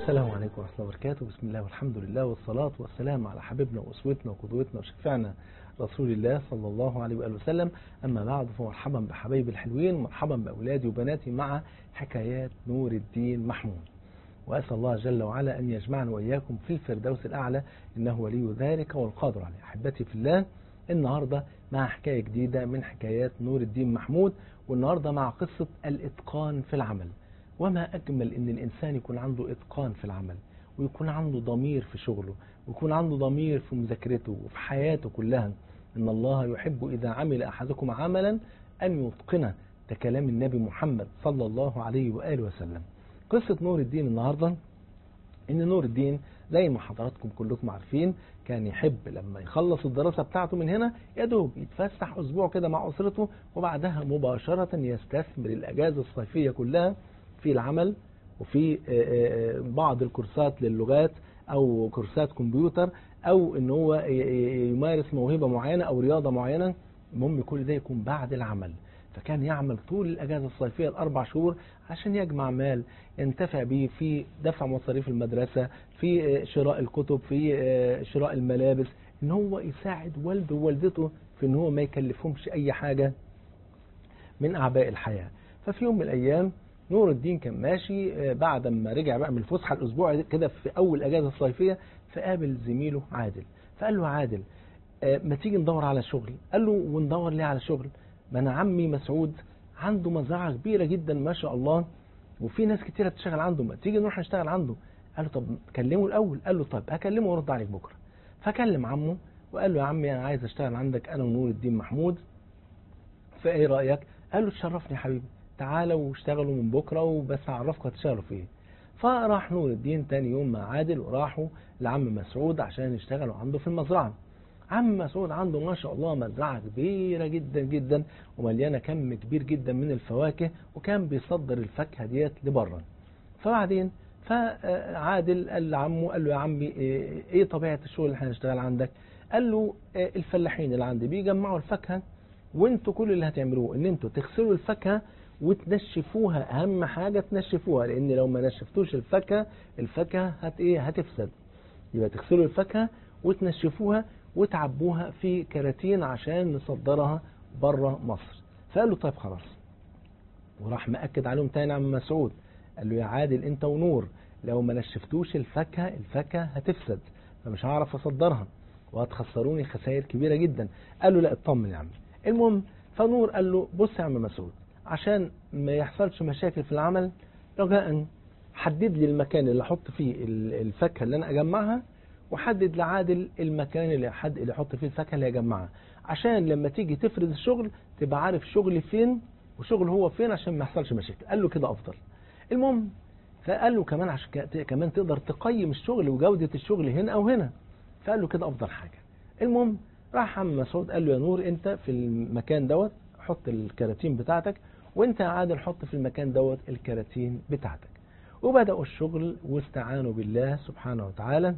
السلام عليكم ورحمة الله وبركاته بسم الله والحمد لله والصلاة والسلام على حبيبنا وأسوتنا وقدوتنا وشفيعنا رسول الله صلى الله عليه وآله وسلم أما بعد فمرحبا بحبايبي الحلوين مرحبا بأولادي وبناتي مع حكايات نور الدين محمود وأسأل الله جل وعلا أن يجمعنا وإياكم في الفردوس الأعلى إنه ولي ذلك والقادر عليه أحبتي في الله النهاردة مع حكاية جديدة من حكايات نور الدين محمود والنهاردة مع قصة الإتقان في العمل وما أجمل إن الإنسان يكون عنده إتقان في العمل ويكون عنده ضمير في شغله ويكون عنده ضمير في مذاكرته وفي حياته كلها إن الله يحب إذا عمل أحدكم عملا أن يتقنه ده كلام النبي محمد صلى الله عليه وآله وسلم قصة نور الدين النهاردة إن نور الدين زي ما حضراتكم كلكم عارفين كان يحب لما يخلص الدراسة بتاعته من هنا يا دوب يتفسح أسبوع كده مع أسرته وبعدها مباشرة يستثمر الأجازة الصيفية كلها في العمل وفي بعض الكورسات للغات او كورسات كمبيوتر او ان هو يمارس موهبة معينة او رياضة معينة المهم كل ده يكون بعد العمل فكان يعمل طول الأجازة الصيفية الأربع شهور عشان يجمع مال ينتفع به في دفع مصاريف المدرسة في شراء الكتب في شراء الملابس ان هو يساعد والده ووالدته في ان هو ما يكلفهمش اي حاجة من اعباء الحياة ففي يوم من الايام نور الدين كان ماشي بعد ما رجع بقى من الفسحه الاسبوع كده في اول اجازه الصيفيه فقابل زميله عادل فقال له عادل ما تيجي ندور على شغل قال له وندور ليه على شغل ما انا عمي مسعود عنده مزرعه كبيره جدا ما شاء الله وفي ناس كتيره بتشتغل عنده ما تيجي نروح نشتغل عنده قال له طب كلمه الاول قال له طب هكلمه وارد عليك بكره فكلم عمه وقال له يا عمي انا عايز اشتغل عندك انا ونور الدين محمود فايه رايك قال له تشرفني يا حبيبي تعالوا واشتغلوا من بكرة وبس هعرفكم هتشتغلوا في ايه فراح نور الدين تاني يوم مع عادل وراحوا لعم مسعود عشان يشتغلوا عنده في المزرعة عم مسعود عنده ما شاء الله مزرعة كبيرة جدا جدا ومليانة كم كبير جدا من الفواكه وكان بيصدر الفاكهة ديت لبره فبعدين فعادل قال لعمه قال له يا عمي ايه طبيعة الشغل اللي هنشتغل عندك قال له الفلاحين اللي عندي بيجمعوا الفاكهة وانتوا كل اللي هتعملوه ان انتوا تغسلوا الفاكهة وتنشفوها اهم حاجة تنشفوها لان لو ما نشفتوش الفاكهة الفاكهة هت ايه هتفسد يبقى تغسلوا الفاكهة وتنشفوها وتعبوها في كراتين عشان نصدرها بره مصر فقال له طيب خلاص وراح مأكد عليهم تاني عم مسعود قال له يا عادل انت ونور لو ما نشفتوش الفاكهة الفاكهة هتفسد فمش هعرف اصدرها وهتخسروني خسائر كبيرة جدا قال له لا اطمن يا عم المهم فنور قال له بص يا عم مسعود عشان ما يحصلش مشاكل في العمل رجاء حدد لي المكان اللي احط فيه الفاكهه اللي انا اجمعها وحدد لعادل المكان اللي حد اللي احط فيه الفاكهه اللي اجمعها عشان لما تيجي تفرز الشغل تبقى عارف شغلي فين وشغل هو فين عشان ما يحصلش مشاكل قال له كده افضل المهم فقال له كمان عشان كمان تقدر تقيم الشغل وجوده الشغل هنا او هنا فقال له كده افضل حاجه المهم راح عم مسعود قال له يا نور انت في المكان دوت حط الكراتين بتاعتك وانت يا عادل حط في المكان دوت الكراتين بتاعتك وبدأوا الشغل واستعانوا بالله سبحانه وتعالى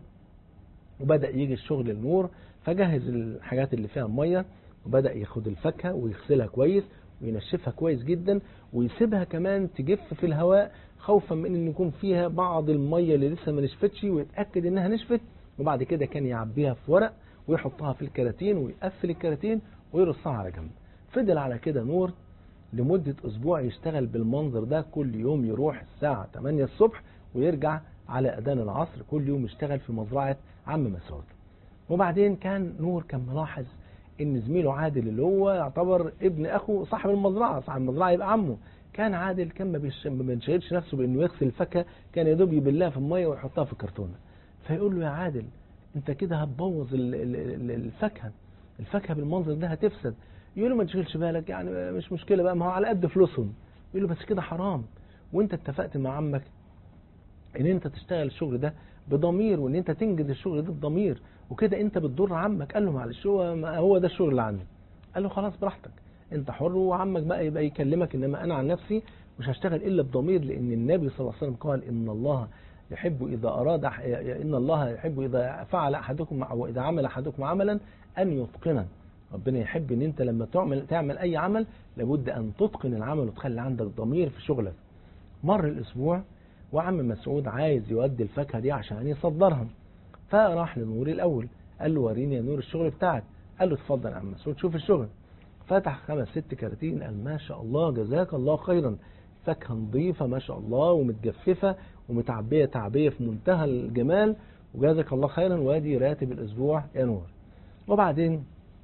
وبدأ يجي الشغل النور فجهز الحاجات اللي فيها مية وبدأ ياخد الفاكهة ويغسلها كويس وينشفها كويس جدا ويسيبها كمان تجف في الهواء خوفا من ان يكون فيها بعض المية اللي لسه ما نشفتش ويتأكد انها نشفت وبعد كده كان يعبيها في ورق ويحطها في الكراتين ويقفل الكراتين ويرصها على جنب فضل على كده نور لمدة أسبوع يشتغل بالمنظر ده كل يوم يروح الساعة 8 الصبح ويرجع على أذان العصر كل يوم يشتغل في مزرعة عم مسعود وبعدين كان نور كان ملاحظ ان زميله عادل اللي هو يعتبر ابن اخو صاحب المزرعة صاحب المزرعة يبقى عمه كان عادل كان ما بينشغلش نفسه بانه يغسل الفاكهة كان يا دوب يبلها في المية ويحطها في الكرتونة فيقول له يا عادل انت كده هتبوظ الفاكهة الفاكهة بالمنظر ده هتفسد يقول له ما تشغلش بالك يعني مش مشكلة بقى ما هو على قد فلوسهم يقول له بس كده حرام وانت اتفقت مع عمك ان انت تشتغل الشغل ده بضمير وان انت تنجز الشغل ده بضمير وكده انت بتضر عمك قال له معلش هو هو ده الشغل اللي عندي قال له خلاص براحتك انت حر وعمك بقى يبقى يكلمك انما انا عن نفسي مش هشتغل الا بضمير لان النبي صلى الله عليه وسلم قال ان الله يحب اذا اراد ان الله يحب اذا فعل احدكم واذا عمل احدكم عملا ان يتقنه ربنا يحب ان انت لما تعمل تعمل اي عمل لابد ان تتقن العمل وتخلي عندك ضمير في شغلك مر الاسبوع وعم مسعود عايز يودي الفاكهة دي عشان يصدرها فراح لنور الأول قال له وريني يا نور الشغل بتاعك قال له اتفضل يا عم مسعود شوف الشغل فتح خمس ست كراتين قال ما شاء الله جزاك الله خيرا فاكهة نظيفة ما شاء الله ومتجففة ومتعبية تعبية في منتهى الجمال وجزاك الله خيرا وادي راتب الأسبوع يا نور وبعدين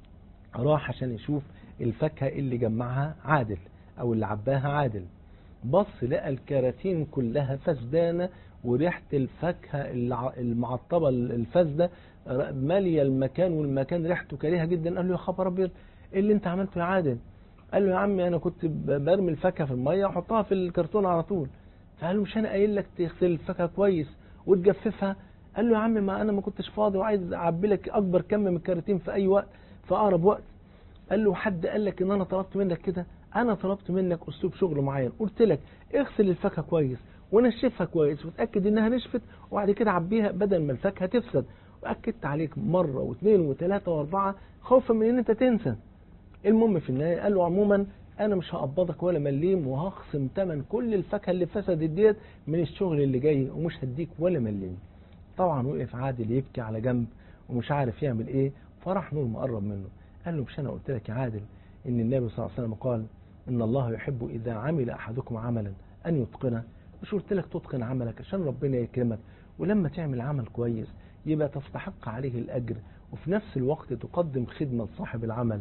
راح عشان يشوف الفاكهة اللي جمعها عادل أو اللي عباها عادل بص لقى الكراتين كلها فسدانة وريحة الفاكهة المعطبة الفاسدة مالية المكان والمكان ريحته كريهة جدا قال له يا خبر أبيض إيه اللي أنت عملته يا عادل قال له يا عمي أنا كنت برمي الفاكهة في المية وأحطها في الكرتون على طول فقال له مش أنا قايل لك تغسل الفاكهة كويس وتجففها قال له يا عم ما أنا ما كنتش فاضي وعايز أعبي لك أكبر كم من الكراتين في أي وقت في أقرب وقت قال له حد قال لك إن أنا طلبت منك كده أنا طلبت منك أسلوب شغل معين قلت لك اغسل الفاكهة كويس ونشفها كويس وتأكد إنها نشفت وبعد كده عبيها بدل ما الفاكهة تفسد وأكدت عليك مرة واثنين وثلاثة وأربعة خوفا من إن أنت تنسى المهم في النهاية قال له عموما أنا مش هقبضك ولا مليم وهخصم تمن كل الفاكهة اللي فسدت ديت من الشغل اللي جاي ومش هديك ولا مليم طبعا وقف عادل يبكي على جنب ومش عارف يعمل ايه فراح نور مقرب منه قال له مش انا قلت لك يا عادل ان النبي صلى الله عليه وسلم قال ان الله يحب اذا عمل احدكم عملا ان يتقنه مش قلت لك تتقن عملك عشان ربنا يكرمك ولما تعمل عمل كويس يبقى تستحق عليه الاجر وفي نفس الوقت تقدم خدمه لصاحب العمل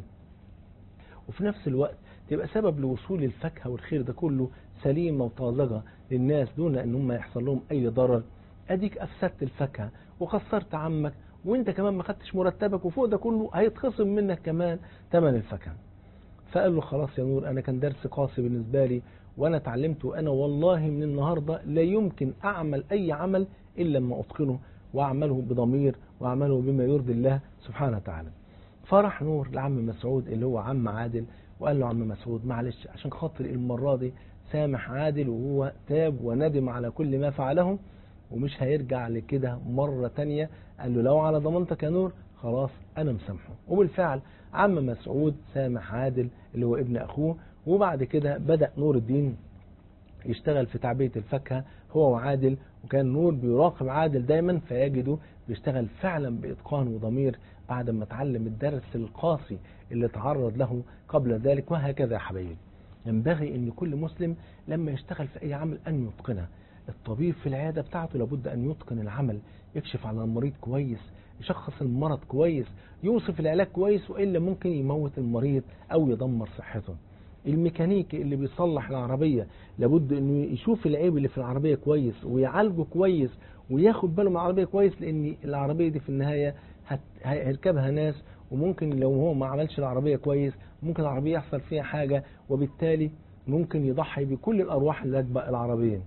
وفي نفس الوقت تبقى سبب لوصول الفاكهه والخير ده كله سليمه وطازجه للناس دون ان هم يحصل لهم اي ضرر اديك افسدت الفاكهه وخسرت عمك وانت كمان ما خدتش مرتبك وفوق ده كله هيتخصم منك كمان ثمن الفاكهه فقال له خلاص يا نور انا كان درس قاسي بالنسبه لي وانا اتعلمت وانا والله من النهارده لا يمكن اعمل اي عمل الا لما اتقنه واعمله بضمير واعمله بما يرضي الله سبحانه وتعالى فرح نور لعم مسعود اللي هو عم عادل وقال له عم مسعود معلش عشان خاطر المره دي سامح عادل وهو تاب وندم على كل ما فعله ومش هيرجع لكده مرة تانية قال له لو على ضمانتك يا نور خلاص أنا مسامحه وبالفعل عم مسعود سامح عادل اللي هو ابن أخوه وبعد كده بدأ نور الدين يشتغل في تعبية الفاكهة هو وعادل وكان نور بيراقب عادل دايما فيجده بيشتغل فعلا بإتقان وضمير بعد ما اتعلم الدرس القاسي اللي تعرض له قبل ذلك وهكذا يا حبايبي ينبغي ان كل مسلم لما يشتغل في اي عمل ان يتقنه الطبيب في العيادة بتاعته لابد أن يتقن العمل يكشف على المريض كويس يشخص المرض كويس يوصف العلاج كويس وإلا ممكن يموت المريض أو يدمر صحته الميكانيكي اللي بيصلح العربية لابد أنه يشوف العيب اللي في العربية كويس ويعالجه كويس وياخد باله من العربية كويس لأن العربية دي في النهاية هيركبها ناس وممكن لو هو ما عملش العربية كويس ممكن العربية يحصل فيها حاجة وبالتالي ممكن يضحي بكل الأرواح اللي راكبة العربية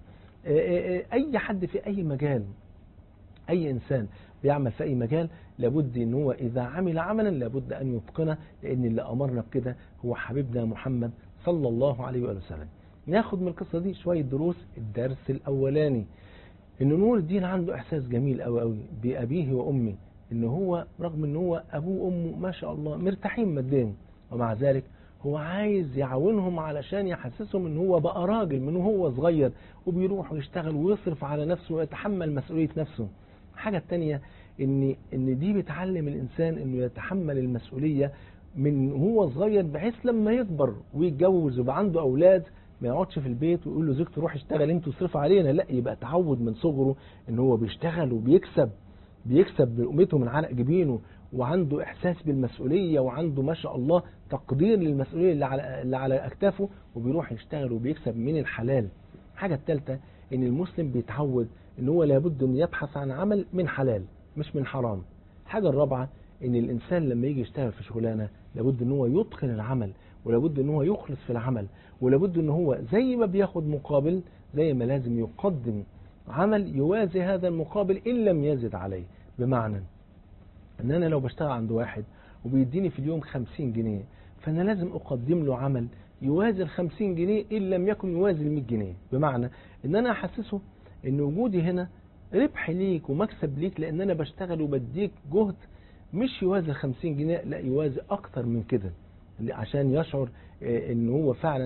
اي حد في اي مجال اي انسان بيعمل في اي مجال لابد ان هو اذا عمل عملا لابد ان يتقنه لان اللي امرنا بكده هو حبيبنا محمد صلى الله عليه وآله وسلم ناخد من القصة دي شوية دروس الدرس الاولاني ان نور الدين عنده احساس جميل قوي قوي بابيه وامه ان هو رغم ان هو ابوه وامه ما شاء الله مرتاحين ماديا ومع ذلك هو عايز يعاونهم علشان يحسسهم ان هو بقى راجل من وهو صغير وبيروح ويشتغل ويصرف على نفسه ويتحمل مسؤولية نفسه الحاجة التانية ان ان دي بتعلم الانسان انه يتحمل المسؤولية من هو صغير بحيث لما يكبر ويتجوز ويبقى عنده اولاد ما يقعدش في البيت ويقول له زوجته روح اشتغل انت وصرف علينا لا يبقى تعود من صغره ان هو بيشتغل وبيكسب بيكسب بقومته من علق جبينه وعنده احساس بالمسؤوليه وعنده ما شاء الله تقدير للمسؤوليه اللي على اللي على اكتافه وبيروح يشتغل وبيكسب من الحلال. الحاجه الثالثه ان المسلم بيتعود ان هو لابد ان يبحث عن عمل من حلال مش من حرام. الحاجه الرابعه ان الانسان لما يجي يشتغل في شغلانه لابد ان هو يتقن العمل ولابد ان هو يخلص في العمل ولابد ان هو زي ما بياخد مقابل زي ما لازم يقدم عمل يوازي هذا المقابل ان لم يزد عليه بمعنى ان انا لو بشتغل عند واحد وبيديني في اليوم 50 جنيه فانا لازم اقدم له عمل يوازي ال 50 جنيه ان لم يكن يوازي ال 100 جنيه بمعنى ان انا احسسه ان وجودي هنا ربح ليك ومكسب ليك لان انا بشتغل وبديك جهد مش يوازي ال 50 جنيه لا يوازي اكتر من كده عشان يشعر ان هو فعلا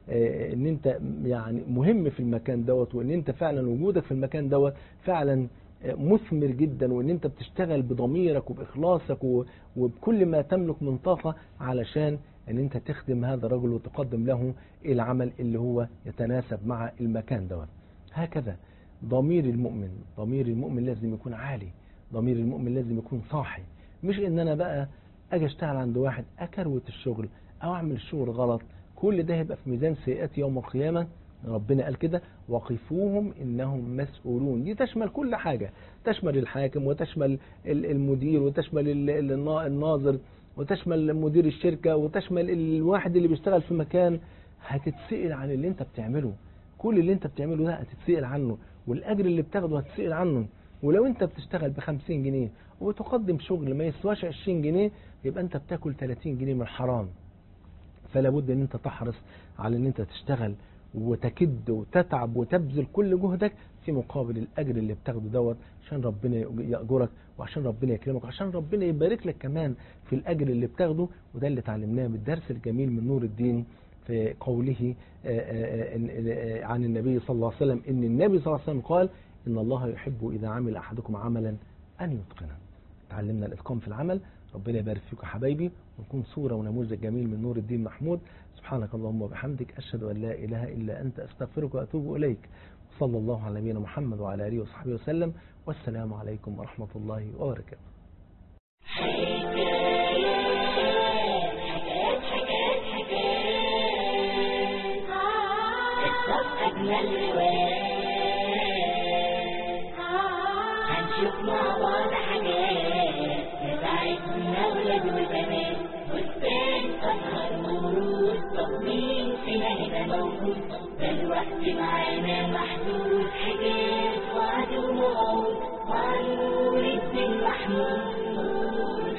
آه، ان انت يعني مهم في المكان دوت وان انت فعلا وجودك في المكان دوت فعلا آه، مثمر جدا وان انت بتشتغل بضميرك وباخلاصك و- وبكل ما تملك من طاقة علشان ان انت تخدم هذا الرجل وتقدم له العمل اللي هو يتناسب مع المكان دوت هكذا ضمير المؤمن ضمير المؤمن لازم يكون عالي ضمير المؤمن لازم يكون صاحي مش ان انا بقى اجي اشتغل عند واحد اكروت الشغل او اعمل الشغل غلط كل ده هيبقى في ميزان سيئات يوم القيامة ربنا قال كده وقفوهم انهم مسؤولون دي تشمل كل حاجة تشمل الحاكم وتشمل ال- المدير وتشمل ال- ال- النا- الناظر وتشمل مدير الشركة وتشمل الواحد اللي بيشتغل في مكان هتتسئل عن اللي انت بتعمله كل اللي انت بتعمله ده هتتسئل عنه والاجر اللي بتاخده هتتسئل عنه ولو انت بتشتغل ب 50 جنيه وتقدم شغل ما يسواش 20 جنيه يبقى انت بتاكل 30 جنيه من الحرام فلا بد ان انت تحرص على ان انت تشتغل وتكد وتتعب وتبذل كل جهدك في مقابل الاجر اللي بتاخده دوت عشان ربنا ياجرك وعشان ربنا يكرمك وعشان ربنا يبارك لك كمان في الاجر اللي بتاخده وده اللي اتعلمناه من الدرس الجميل من نور الدين في قوله آه، آه، آه، آه، عن النبي صلى الله عليه وسلم ان النبي صلى الله عليه وسلم قال ان الله يحب اذا عمل احدكم عملا ان يتقنه تعلمنا الاتقان في العمل ربنا يبارك فيكم يا حبايبي ونكون صورة ونموذج جميل من نور الدين محمود سبحانك اللهم وبحمدك أشهد أن لا إله إلا أنت أستغفرك وأتوب إليك صلى الله على نبينا محمد وعلى آله وصحبه وسلم والسلام عليكم ورحمة الله وبركاته قصة أجمل روايات هنشوف مع بعض حاجات تساعدنا ولاد وبنات بستان أزهر موروث طب مين فينا هنا موجود ده الوقت معانا محدود حاجات وعد وموعود مع نور الدين محمود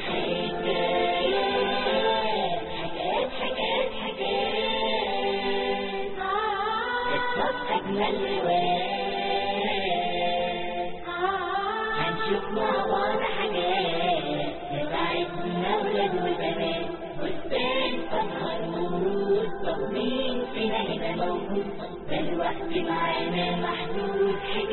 حكايات حكايات حكايات حكايات قصص أجمل روايات هنشوف مع بعض حاجات تساعدنا ولاد وبنات بستان أزهر موروث طب مين فينا هنا موجود ده الوقت معانا محدود حكايات